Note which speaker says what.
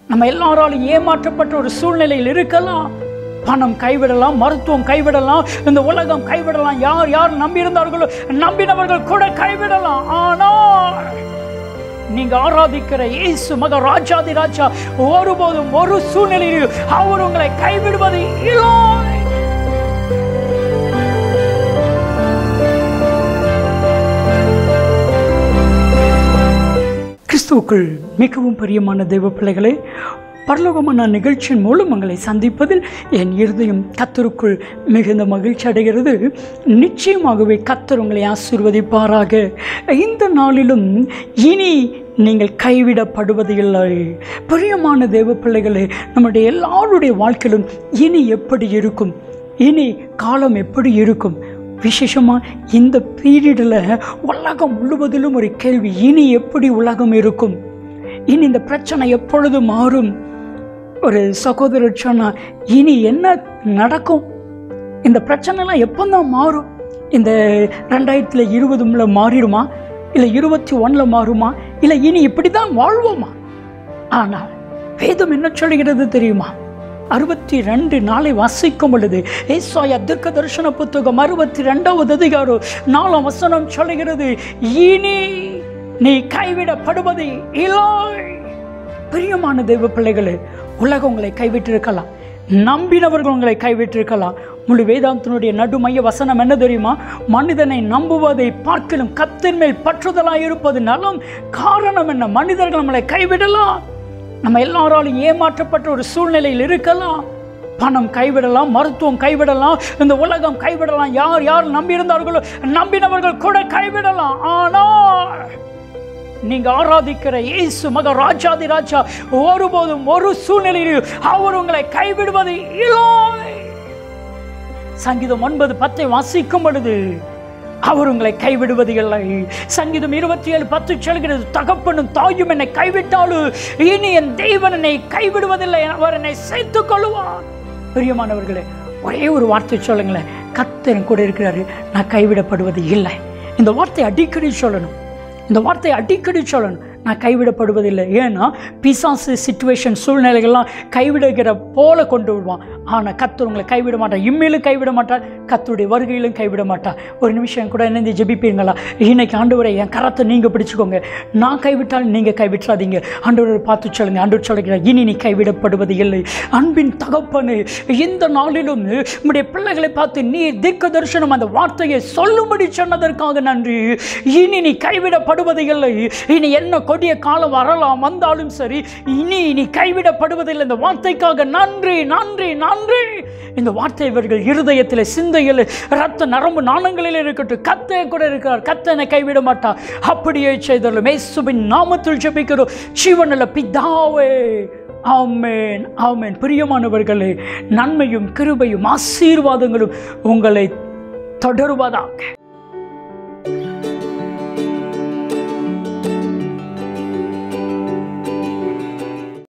Speaker 1: நம்ம எல்லாராலும் ஏமாற்றப்பட்ட ஒரு சூழ்நிலையில் இருக்கலாம் பணம் கைவிடலாம் மருத்துவம் கைவிடலாம் இந்த உலகம் கைவிடலாம் யார் யார் நம்பியிருந்தார்களோ நம்பினவர்கள் கூட கைவிடலாம் ஆனால் நீங்க ஆராதிக்கிற இயேசு மக ராஜாதி ராஜா ஒருபோதும் ஒரு சூழ்நிலையில் அவர் உங்களை கைவிடுவது இல்லை கிறிஸ்துவுக்குள் மிகவும் பிரியமான தெய்வ பிள்ளைகளே பரலோகமான நிகழ்ச்சியின் மூலம் உங்களை சந்திப்பதில் என் இருதயம் கத்தருக்குள் மிகுந்த மகிழ்ச்சி அடைகிறது நிச்சயமாகவே கத்தர் உங்களை ஆசீர்வதிப்பாராக இந்த நாளிலும் இனி நீங்கள் கைவிடப்படுவது இல்லை பிரியமான தேவ பிள்ளைகளே நம்முடைய எல்லாருடைய வாழ்க்கையிலும் இனி எப்படி இருக்கும் இனி காலம் எப்படி இருக்கும் விசேஷமாக இந்த பீரியடில் உலகம் முழுவதிலும் ஒரு கேள்வி இனி எப்படி உலகம் இருக்கும் இனி இந்த பிரச்சனை எப்பொழுது மாறும் ஒரு சகோதரர் சொன்னா இனி என்ன நடக்கும் இந்த பிரச்சனைலாம் எப்போ தான் மாறும் இந்த ரெண்டாயிரத்தில் இருபதுல மாறிடுமா இல்லை இருபத்தி ஒன்றில் மாறுமா இல்லை இனி இப்படி தான் வாழ்வோமா ஆனால் வேதம் என்ன சொல்கிறது தெரியுமா அறுபத்தி ரெண்டு நாளை வாசிக்கும் பொழுது ஏசாயா தீர்க்க தரிசன புத்தகம் அறுபத்தி ரெண்டாவது அதிகாரம் நாலாம் வசனம் சொல்லுகிறது இனி நீ கைவிடப்படுவது இல்லை பிரியமான தெய்வ பிள்ளைகளே உலகம் உங்களை கைவிட்டிருக்கலாம் நம்பினவர்கள் உங்களை கைவிட்டிருக்கலாம் முழு வேதாந்தனுடைய நடுமைய வசனம் என்ன தெரியுமா மனிதனை நம்புவதை பார்க்கலும் கத்தின் மேல் பற்றுதலாக இருப்பது நலம் காரணம் என்ன மனிதர்கள் நம்மளை கைவிடலாம் நம்ம எல்லாராலும் ஏமாற்றப்பட்ட ஒரு சூழ்நிலையில் இருக்கலாம் பணம் கைவிடலாம் மருத்துவம் கைவிடலாம் இந்த உலகம் கைவிடலாம் யார் யார் நம்பியிருந்தார்களோ நம்பினவர்கள் கூட கைவிடலாம் ஆனால் நீங்க ஆராதிக்கிற இயேசு மக ராஜாதி ராஜா ஒருபோதும் ஒரு சூழ்நிலையில் அவர் உங்களை கைவிடுவது இல்லை சங்கீதம் ஒன்பது பத்தை வாசிக்கும் பொழுது அவர் உங்களை கைவிடுவது இல்லை சங்கீதம் இருபத்தி ஏழு பத்து சொல்கிறது தகப்பனும் தாயும் என்னை கைவிட்டாலும் இனி என் தெய்வன் என்னை கைவிடுவதில்லை அவர் என்னை சேர்த்துக் கொள்ளுவார் பிரியமானவர்களே ஒரே ஒரு வார்த்தை சொல்லுங்களேன் கத்தன் கூட இருக்கிறாரு நான் கைவிடப்படுவது இல்லை இந்த வார்த்தை அடிக்கடி சொல்லணும் இந்த வார்த்தை அடிக்கடி சொல்லணும் நான் கைவிடப்படுவதில்லை ஏன்னா பிசாசு சுச்சுவேஷன் சூழ்நிலைகள்லாம் கைவிடுகிற போல கொண்டு விடுவான் ஆனால் கத்தர் உங்களை கைவிட மாட்டார் இம்மையிலும் கைவிட மாட்டார் கத்தருடைய வருகையிலும் கைவிட மாட்டார் ஒரு நிமிஷம் கூட இணைந்து ஜெபிப்பீங்களா இன்னைக்கு ஆண்டவரை என் கரத்தை நீங்கள் பிடிச்சுக்கோங்க நான் கைவிட்டால் நீங்கள் கைவிட்டாதீங்க ஆண்டவரை பார்த்து சொல்லுங்க ஆண்டவர் சொல்லுகிறார் இனி நீ கைவிடப்படுவது இல்லை அன்பின் தகப்பனு இந்த நாளிலும் உம்முடைய பிள்ளைகளை பார்த்து நீ தீர்க்க தரிசனம் அந்த வார்த்தையை சொல்லும்படி சொன்னதற்காக நன்றி இனி நீ கைவிடப்படுவது இல்லை இனி என்ன கொடிய காலம் வரலாம் வந்தாலும் சரி இனி நீ கைவிடப்படுவதில்லை இந்த வார்த்தைக்காக நன்றி நன்றி நன்றி இந்த வார்த்தை இவர்கள் இருதயத்தில் சிந்தையில் ரத்த நரம்பு நாணங்களில் இருக்கட்டும் கத்தை கூட இருக்கிறார் கத்தனை கைவிட மாட்டார் அப்படியே செய்தாலும் மேசுபின் நாமத்தில் ஜெபிக்கிறோம் ஜீவனில் பிதாவே ஆமேன் ஆமேன் பிரியமானவர்களே நன்மையும் கிருபையும் ஆசீர்வாதங்களும் உங்களை தொடருவதாக